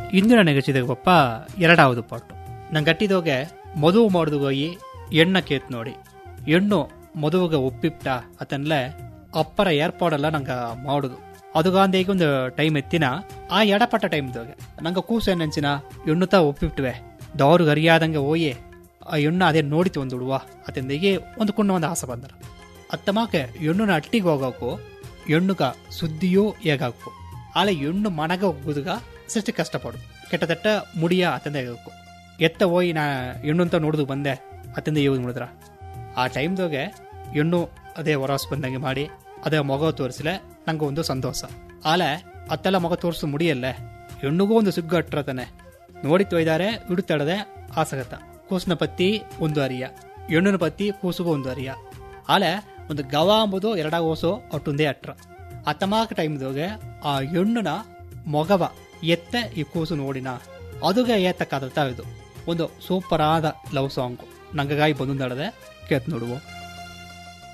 ಇಂದಿನ ನೆಗಚಿದಾಗ ಪಪ್ಪ ಎರಡಾவது ಪಾಟು ನಂಗೆ ಗಟ್ಟಿದೋಗೆ ಮದುವು ಮಾಡಿದು ಹೋಗಿ ಎಣ್ಣ ಕೇತ್ ನೋಡಿ ಹೆಣ್ಣು ಮದುವೆಗೆ ಒಪ್ಪಿಪ್ಟ ಅತನ್ಲೆ ಅಪ್ಪರ ಏರ್ಪಾಡೆಲ್ಲ ನಂಗೆ ಮಾಡುದು ಅದುಗಾಂದ ಈಗ ಒಂದು ಟೈಮ್ ಎತ್ತಿನ ಆ ಎಡಪಟ್ಟ ಟೈಮ್ದೋಗೆ ನಂಗೆ ಕೂಸು ನೆನ್ಸಿನ ಹೆಣ್ಣುತ್ತಾ ಒಪ್ಪಿಪ್ಟುವೆ ದವ್ರಿಗೆ ಅರಿಯಾದಂಗೆ ಹೋಯೆ ಆ ಹೆಣ್ಣು ಅದೇ ನೋಡಿತು ಒಂದು ಹುಡುವ ಅತಂದಿಗೆ ಒಂದು ಕುಣ್ಣ ಒಂದು ಆಸೆ ಬಂದರ ಅತ್ತಮಾಕೆ ಹೆಣ್ಣುನ ಅಟ್ಟಿಗೆ ಹೋಗೋಕು ಹೆಣ್ಣುಗ ಸುದ್ದಿಯೂ ಹೇಗಾಕು ಆಳೆ ಹೆಣ್ಣು ಮನಗ ಹೋಗುದುಗ ಸೃಷ್ಟಿ ಕಷ್ಟಪಡು ಕೆಟ್ಟದಟ್ಟ ಮುಡಿಯ ಅತಂದ ಹೇಗಕ್ಕು ಎತ್ತ ಹೋಗಿ ನಾ ಹೆಣ್ಣು ಅಂತ ನೋಡುದು ಬಂದೆ ಅತಂದ ಯೂಸ್ ಮಾಡಿದ್ರ ಆ ಟೈಮ್ದಾಗೆ ಹೆಣ್ಣು ಅದೇ ಹೊರಸ್ ಬಂದಂಗೆ ಮಾಡಿ ಅದೇ ಮಗ ತೋರಿಸಲೆ ನಂಗೆ ಒಂದು ಸಂತೋಷ ಆಲೆ ಅತ್ತೆಲ್ಲ ಮಗ ತೋರಿಸು ಮುಡಿಯಲ್ಲೇ ಹೆಣ್ಣುಗೂ ಒಂದು ಸುಗ್ಗು ಅಟ್ರತಾನೆ ನೋಡಿ ತೊಯ್ದಾರೆ ಹಿಡುತ್ತಾಡದೆ ಆಸಗತ್ತ ಕೂಸಿನ ಪತ್ತಿ ಒಂದು ಅರಿಯ ಹೆಣ್ಣಿನ ಪತ್ತಿ ಕೂಸುಗೂ ಒಂದು ಅರಿಯ ಆಲೆ ಒಂದು ಗವ ಅಂಬುದು ಎರಡಾಗ ಓಸು ಒಟ್ಟೊಂದೇ ಅಟ್ರ ಆ ತಮಾಕ ಟೈಮ್ದಾಗೆ ಆ ಹೆಣ್ಣುನ ಮೊಗವ ಎತ್ತ ಈ ಕೂಸು ನೋಡಿನ ಅದುಗೆ ಏತಕ್ಕಾದ ಇದು ಒಂದು ಸೂಪರ್ ಆದ ಲವ್ ಸಾಂಗ್ ನಂಗಾಗಿ ಬಂದು ಕೇತ್ ನೋಡುವ